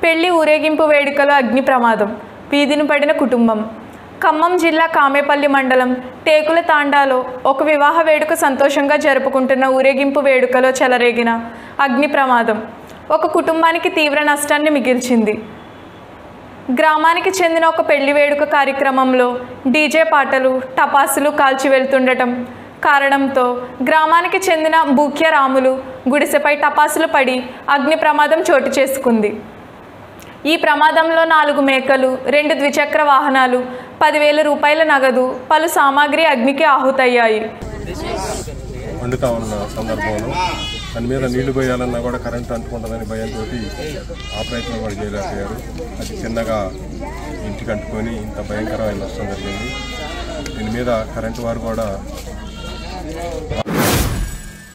పెళ్లి ఊరేగింపు వేడుకలో అగ్ని ప్రమాదం వీధిని పడిన కుటుంబం ఖమ్మం జిల్లా కామేపల్లి మండలం టేకుల తాండాలో ఒక వివాహ వేడుక సంతోషంగా జరుపుకుంటున్న ఊరేగింపు వేడుకలో చెలరేగిన అగ్ని ప్రమాదం ఒక కుటుంబానికి తీవ్ర నష్టాన్ని మిగిల్చింది గ్రామానికి చెందిన ఒక పెళ్లి వేడుక కార్యక్రమంలో డీజే పాటలు టపాసులు కాల్చి వెళ్తుండటం కారణంతో గ్రామానికి చెందిన బూక్య రాములు గుడిసెపై టపాసులు పడి అగ్ని ప్రమాదం చోటు చేసుకుంది ఈ ప్రమాదంలో నాలుగు మేకలు రెండు ద్విచక్ర వాహనాలు పదివేల రూపాయల నగదు పలు సామాగ్రి అగ్నికి ఆహుతయ్యాయి వండుతా ఉన్న సందర్భంలో దాని మీద నీళ్లు పోయాలన్నా కూడా కరెంట్ అంటుకుంటుందని భయంతో ఆ ప్రయత్నం కూడా చేయలేకపోయారు అది చిన్నగా ఇంటికి అంటుకొని ఇంత భయంకరమైన నష్టం జరిగింది దీని మీద కరెంటు వారు కూడా